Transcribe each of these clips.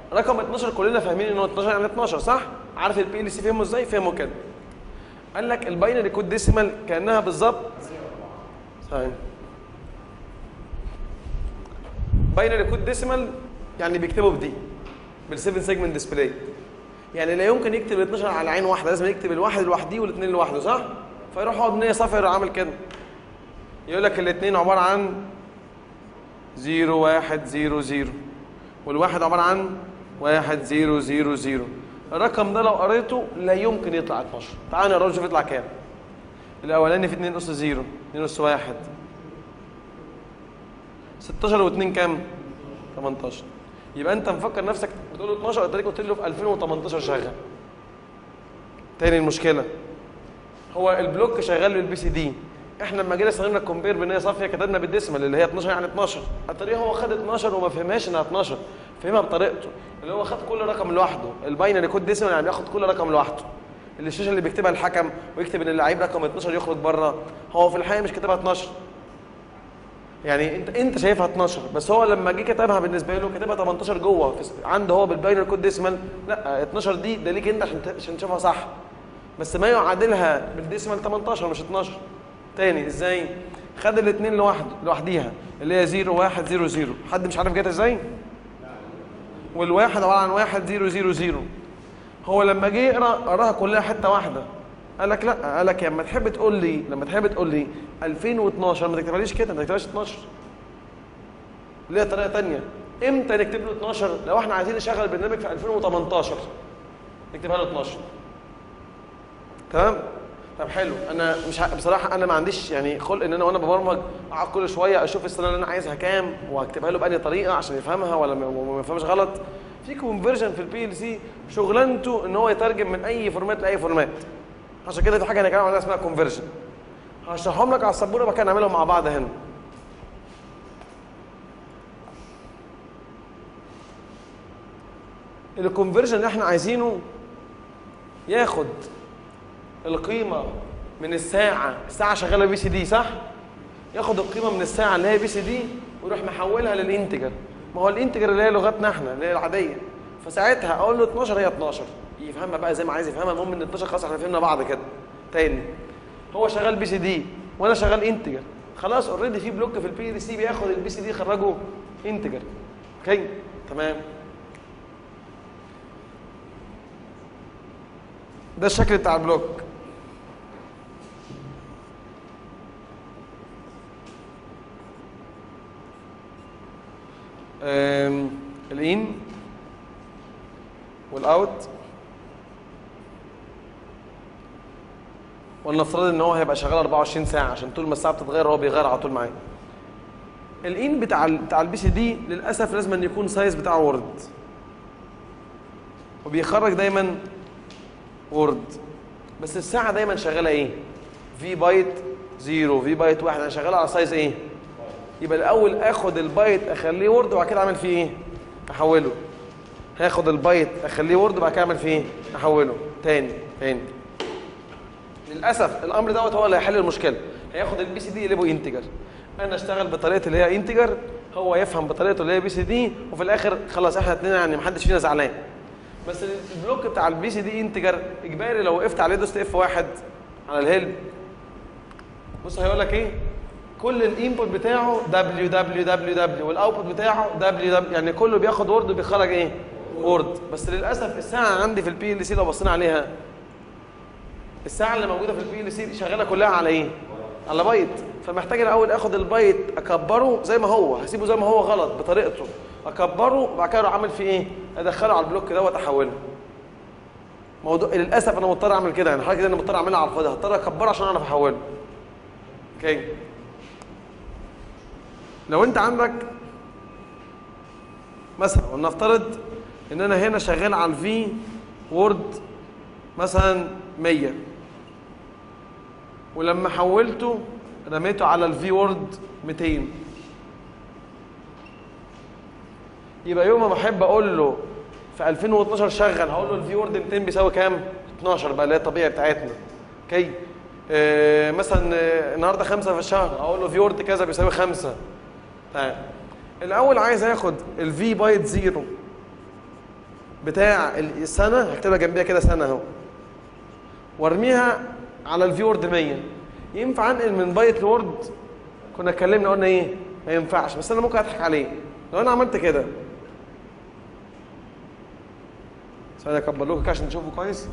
رقم 12 كلنا فاهمين ان هو 12 يعني 12 صح عارف البي ال سي فهمه ازاي فهمه كده قال لك الباينري كود ديسيمال كانها بالظبط ثاني باينري كود ديسيمال يعني بيكتبه بدي بال7 سيجمنت ديسبلاي يعني لا يمكن يكتب ال 12 على عين واحده لازم يكتب الواحد لوحده والاثنين لوحده صح فيروح هو بنيه صفر عامل كده يقول لك الاثنين عباره عن 0 1 0 0 والواحد عباره عن 1 0 0 0 الرقم ده لو قريته لا يمكن يطلع 12 تعال نقرا نشوف يطلع كام الاولاني في 2 اس 0 2 اس 1 16 و2 كام 18 يبقى انت مفكر نفسك بتقول له 12 قلت لك قلت له في 2018 شغال تاني المشكله هو البلوك شغال بالبي سي دي احنا لما جينا استخدمنا الكومبير بان هي صافيه كتبنا بالديسمال اللي هي 12 يعني 12 الطريقه هو خد 12 وما فهمهاش انها 12 فهمها بطريقته اللي هو خد كل رقم لوحده الباينري كود ديسمال يعني بياخد كل رقم لوحده الشاشه اللي بيكتبها الحكم ويكتب ان اللعيب رقم 12 يخرج بره هو في الحقيقه مش كاتبها 12 يعني انت انت شايفها 12 بس هو لما جه كتبها بالنسبه له كتبها 18 جوه في- عنده هو بالباينري كود ديسمال لا 12 دي ده ليك انت عشان ت- عشان تشوفها صح بس ما يعادلها بالديسمال 18 مش 12 تاني ازاي خد الاثنين لوحده لوحديها اللي هي 0 1 0 0 حد مش عارف جت ازاي والواحد عباره عن 1 0 0 0 هو لما جه يقرا قراها كلها حته واحده قال لك لا قال لك لما تحب تقول لي لما تحب تقول لي 2012 ما تكتبهاليش كده ما تكتبهاش 12 ليها طريقه ثانيه امتى نكتب له 12 لو احنا عايزين نشغل البرنامج في 2018 نكتبها له 12 تمام طب حلو انا مش ه... بصراحه انا ما عنديش يعني خلق ان انا وانا ببرمج اقعد كل شويه اشوف السنه اللي انا عايزها كام وهكتبها له بأني طريقه عشان يفهمها ولا ما ما يفهمش غلط في كونفرجن في البي ال سي شغلانته ان هو يترجم من اي فورمات لاي فورمات عشان كده في حاجه هنتكلم عنها اسمها كونفرجن هشرحهم لك على السبوره بقى كده نعملهم مع بعض هنا الكونفرجن اللي احنا عايزينه ياخد القيمه من الساعه الساعه شغاله بي سي دي صح ياخد القيمه من الساعه اللي هي بي سي دي ويروح محولها للانتجر ما هو الانتجر اللي هي لغتنا احنا اللي هي العاديه فساعتها اقول له 12 هي 12 يفهمها بقى زي ما عايز يفهمها المهم ان 12 خلاص احنا فهمنا بعض كده تاني هو شغال بي سي دي وانا شغال انتجر خلاص اوريدي في بلوك في البي ال سي بياخد البي سي دي يخرجه انتجر اوكي تمام ده الشكل بتاع البلوك أم، الان والاوت ولنفترض ان هو هيبقى شغال 24 ساعه عشان طول ما الساعه بتتغير هو بيغير على طول معايا الان بتاع ال بتاع البي سي دي للاسف لازم أن يكون سايز بتاعه وورد وبيخرج دايما وورد بس الساعه دايما شغاله ايه في بايت زيرو في بايت واحد انا شغال على سايز ايه يبقى الاول اخد البايت اخليه وورد وبعد كده اعمل فيه ايه احوله هاخد البايت اخليه وورد وبعد كده اعمل فيه ايه احوله تاني تاني للاسف الامر دوت هو اللي هيحل المشكله هياخد البي سي دي يقلبه انتجر انا اشتغل بطريقه اللي هي انتجر هو يفهم بطريقته اللي هي بي سي دي وفي الاخر خلاص احنا اتنين يعني محدش فينا زعلان بس البلوك بتاع البي سي دي انتجر اجباري لو وقفت عليه دوست اف واحد على الهيلب بص هيقول لك ايه كل الانبوت بتاعه دبليو دبليو دبليو دبليو والاوتبوت بتاعه دبليو دبليو يعني كله بياخد وورد وبيخرج ايه وورد بس للاسف الساعه عندي في البي ال سي لو بصينا عليها الساعه اللي موجوده في البي ال سي شغاله كلها على ايه على بايت فمحتاج الاول اخد البايت اكبره زي ما هو هسيبه زي ما هو غلط بطريقته اكبره وبعد كده اروح اعمل فيه ايه ادخله على البلوك دوت احوله موضوع للاسف انا مضطر اعمل كده يعني حاجه كده انا مضطر اعملها على الفاضي هضطر اكبره عشان اعرف احوله اوكي لو انت عندك مثلا ولنفترض ان انا هنا شغال على الفي وورد مثلا 100 ولما حولته رميته على الفي وورد 200 يبقى يوم ما احب اقول له في 2012 شغل هقول له الفي وورد 200 بيساوي كام 12 بقى اللي هي الطبيعي بتاعتنا اوكي آه مثلا آه النهارده 5 في الشهر اقول له في وورد كذا بيساوي 5 طيب الاول عايز اخد الفي بايت زيرو بتاع السنه هكتبها جنبيها كده سنه اهو وارميها على الفي وورد 100 ينفع انقل من بايت لورد كنا اتكلمنا قلنا ايه ما ينفعش بس انا ممكن اضحك عليه لو انا عملت كده ثانيه اكبر لكم كده عشان تشوفوا كويس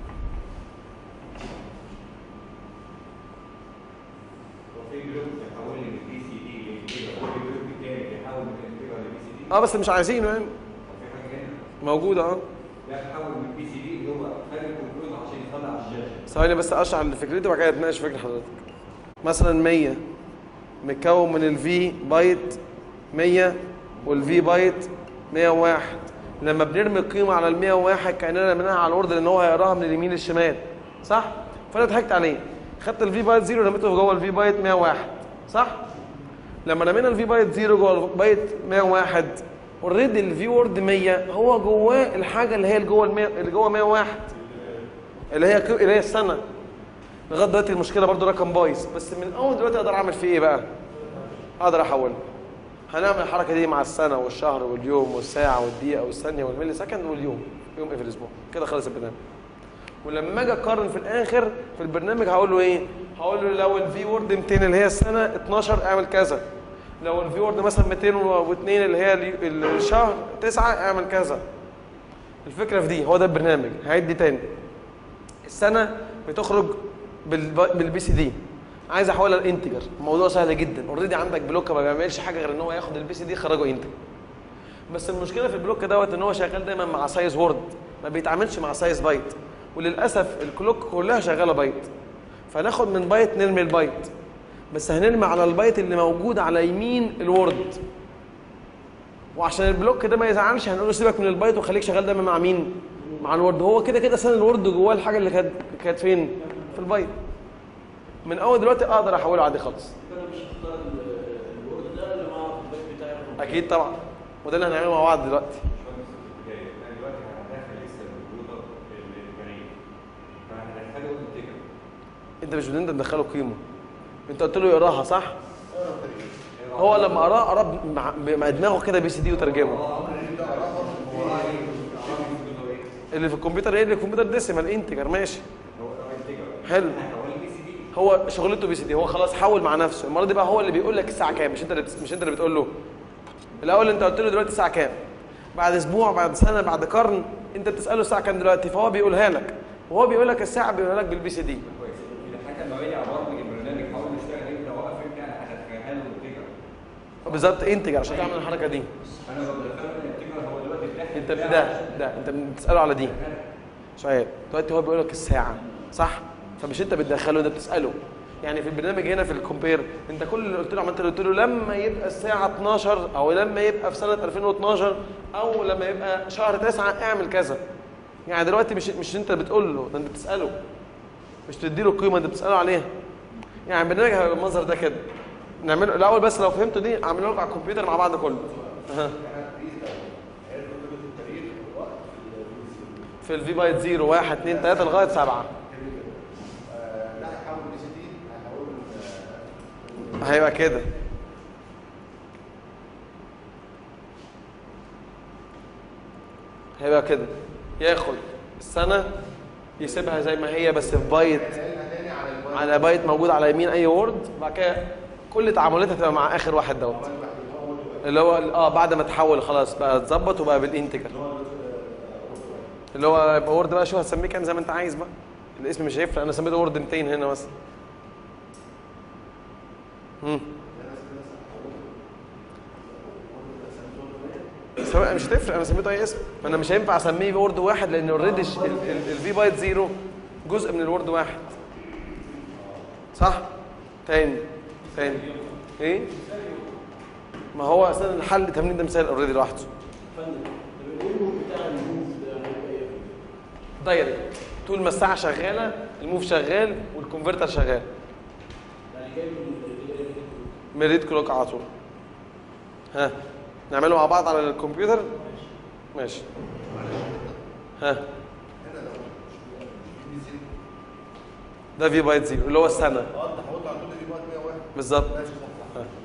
وفي جروب بيحول من البي سي دي للانتجر وفي جروب تاني بيحول من الانتجر للبي سي دي اه بس مش عايزينه يعني وفي حاجه هنا موجوده اه لا بيحول من البي سي دي اللي هو خارج الكنترول عشان يطلع على الشاشه ثواني بس اشرح اللي فكرتي وبعد كده اتناقش فكره حضرتك مثلا 100 متكون من الفي بايت 100 والفي بايت 101 لما بنرمي القيمه على ال 101 كاننا رميناها على الورد لان هو هيقراها من اليمين للشمال صح فانا ضحكت عليه خدت الفي بايت 0 رميته جوه الفي بايت 101 صح لما رمينا الفي بايت 0 جوه البايت 101 اوريدي الفي وورد 100 هو جواه الحاجه اللي هي اللي جوه ال 100 اللي جوه 101 اللي هي اللي هي السنه لغايه دلوقتي المشكله برضو رقم بايظ بس من اول دلوقتي اقدر اعمل فيه ايه بقى اقدر احوله هنعمل الحركه دي مع السنه والشهر واليوم والساعه والدقيقه والثانيه والملي سكند واليوم يوم ايه في الاسبوع كده خلص البرنامج ولما اجي اقارن في الاخر في البرنامج هقول له ايه هقول له لو الفي وورد 200 اللي هي السنه 12 اعمل كذا لو الفي وورد مثلا 202 اللي هي الي- الشهر 9 اعمل كذا الفكره في دي هو ده البرنامج هعيد دي تاني السنه بتخرج بالب- بالبي سي دي عايز احولها لانتجر الموضوع سهل جدا اوريدي عندك بلوك ما بيعملش حاجه غير ان هو ياخد البي سي دي يخرجه انتجر بس المشكله في البلوك دوت ان هو شغال دايما مع سايز وورد ما بيتعاملش مع سايز بايت وللاسف الكلوك كلها شغاله بايت فناخد من بايت نرمي البايت بس هنرمي على البايت اللي موجود على يمين الوورد وعشان البلوك ده ما يزعلش هنقول له سيبك من البايت وخليك شغال دايما مع مين مع الوورد هو كده كده اصلا الوورد جواه الحاجه اللي كانت كانت فين في البايت من اول دلوقتي اقدر احوله عادي خالص انا مش هختار ال- الورد ده اللي مع البيت بتاعي اكيد طبعا وده اللي هنعمله مع بعض دلوقتي انا دلوقتي هدخل لسه الكمبيوتر البريد فهدخله انتجر انت مش بدنا تدخله قيمه انت قلت له يقراها صح هو لما قراه قراه مع- مع دماغه كده بي سي دي وترجمه اللي في الكمبيوتر ايه اللي في الكمبيوتر ديسيمال انتجر ماشي هو هو انتجر حلو هو البي سي دي هو شغلته بي سي دي هو خلاص حول مع نفسه المره دي بقى هو اللي بيقول لك الساعه كام مش انت اللي بت- مش انت اللي بتقول له الاول انت قلت له دلوقتي الساعه كام بعد اسبوع بعد سنه بعد قرن انت بتساله الساعه كام دلوقتي فهو بيقولها لك وهو بيقول لك الساعه بيقولها لك بالبي سي دي كويس اذا حتى لما باجي ابرمج البرنامج هقول له اشتغل امتى واقف امتى انا هدخلها له انتجر بالظبط انتجر عشان تعمل الحركه دي انا لو دخلت الانتجر هو دلوقتي بتاعي انت ده ده انت بتساله على دي سؤال دلوقتي هو بيقول لك الساعه صح فمش انت بتدخله انت بتساله يعني في البرنامج هنا في الكومبير انت كل اللي قلت له عملت له قلت له لما يبقى الساعه 12 او لما يبقى في سنه 2012 او لما يبقى شهر 9 اعمل كذا يعني دلوقتي مش مش انت بتقول له ده انت بتساله مش تدي له القيمه انت بتساله عليها يعني البرنامج هيبقى المنظر ده كده نعمله الاول بس لو فهمتوا دي اعمله لكم على الكمبيوتر مع بعض كله أها. في الفي بايت 0 1 2 3 لغايه 7 لا هيحول بي سي دي هيحول هيبقى كده هيبقى كده ياخد السنة يسيبها زي ما هي بس في بايت هينقلها تاني على البايت على بايت موجود على يمين اي وورد بعد كده كل تعاملاتها تبقى مع اخر واحد دوت اللي هو اه بعد ما تحول خلاص بقى اتظبط وبقى بالانتجر اللي هو يبقى وورد بقى شو هتسميه كام زي ما انت عايز بقى الاسم مش هيفرق انا سميته وورد 200 هنا مثلا مم. سواء مش هتفرق انا سميته اي اسم ما انا مش هينفع اسميه وورد واحد لان اوريدي الفي بايت زيرو جزء من الوورد واحد صح تاني تاني ايه ما هو اصلا الحل التمرين ده مثال اوريدي لوحده فندم طب الورد بتاع الموف ده هيبقى ايه؟ دايركت طول ما الساعه شغاله الموف شغال والكونفرتر شغال يعني جاي من ال- من الريد كلوك على طول ها نعمله مع بعض على الكمبيوتر ماشي ها ده في بايت زيرو اللي هو السنه اه انت حولت على طول دي بايت 101 بالظبط ماشي صح ها.